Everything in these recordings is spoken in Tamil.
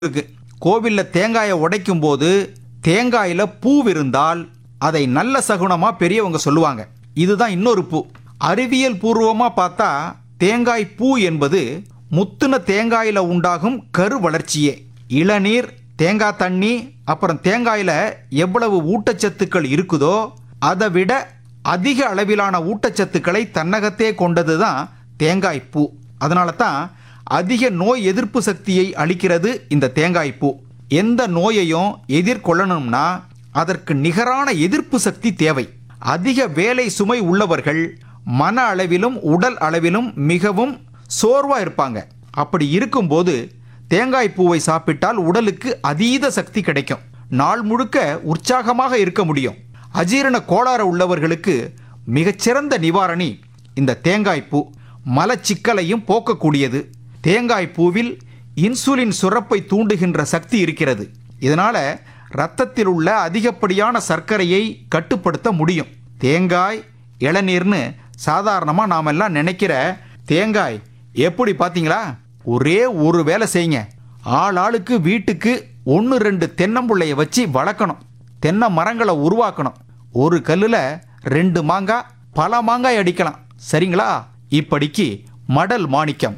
இருக்கு கோவில்ல தேங்காயை உடைக்கும் போது தேங்காயில பூ இருந்தால் அதை நல்ல சகுனமா பெரியவங்க சொல்லுவாங்க இதுதான் இன்னொரு பூ அறிவியல் பூர்வமா பார்த்தா தேங்காய் பூ என்பது முத்துன தேங்காயில உண்டாகும் கரு வளர்ச்சியே இளநீர் தேங்காய் தண்ணி அப்புறம் தேங்காயில எவ்வளவு ஊட்டச்சத்துக்கள் இருக்குதோ அதை விட அதிக அளவிலான ஊட்டச்சத்துக்களை தன்னகத்தே கொண்டது தான் தேங்காய் பூ அதனால தான் அதிக நோய் எதிர்ப்பு சக்தியை அளிக்கிறது இந்த தேங்காய் பூ எந்த நோயையும் எதிர்கொள்ளணும்னா அதற்கு நிகரான எதிர்ப்பு சக்தி தேவை அதிக வேலை சுமை உள்ளவர்கள் மன அளவிலும் உடல் அளவிலும் மிகவும் சோர்வா இருப்பாங்க அப்படி இருக்கும்போது தேங்காய் பூவை சாப்பிட்டால் உடலுக்கு அதீத சக்தி கிடைக்கும் நாள் முழுக்க உற்சாகமாக இருக்க முடியும் அஜீரண கோளாறு உள்ளவர்களுக்கு மிகச்சிறந்த நிவாரணி இந்த தேங்காய் பூ மலச்சிக்கலையும் போக்கக்கூடியது தேங்காய் பூவில் இன்சுலின் சுரப்பை தூண்டுகின்ற சக்தி இருக்கிறது இதனால ரத்தத்தில் உள்ள அதிகப்படியான சர்க்கரையை கட்டுப்படுத்த முடியும் தேங்காய் இளநீர்னு சாதாரணமா நாமெல்லாம் நினைக்கிற தேங்காய் எப்படி பாத்தீங்களா ஒரே ஒரு வேலை செய்யுங்க ஆள் ஆளுக்கு வீட்டுக்கு ஒன்று ரெண்டு தென்னம்புள்ளைய வச்சு வளர்க்கணும் தென்னை மரங்களை உருவாக்கணும் ஒரு கல்லுல ரெண்டு மாங்காய் பல மாங்காய் அடிக்கலாம் சரிங்களா இப்படிக்கு மடல் மாணிக்கம்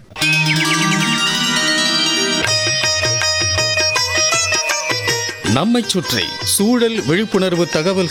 நம்மைச் சுற்றி சூழல் விழிப்புணர்வு தகவல்கள்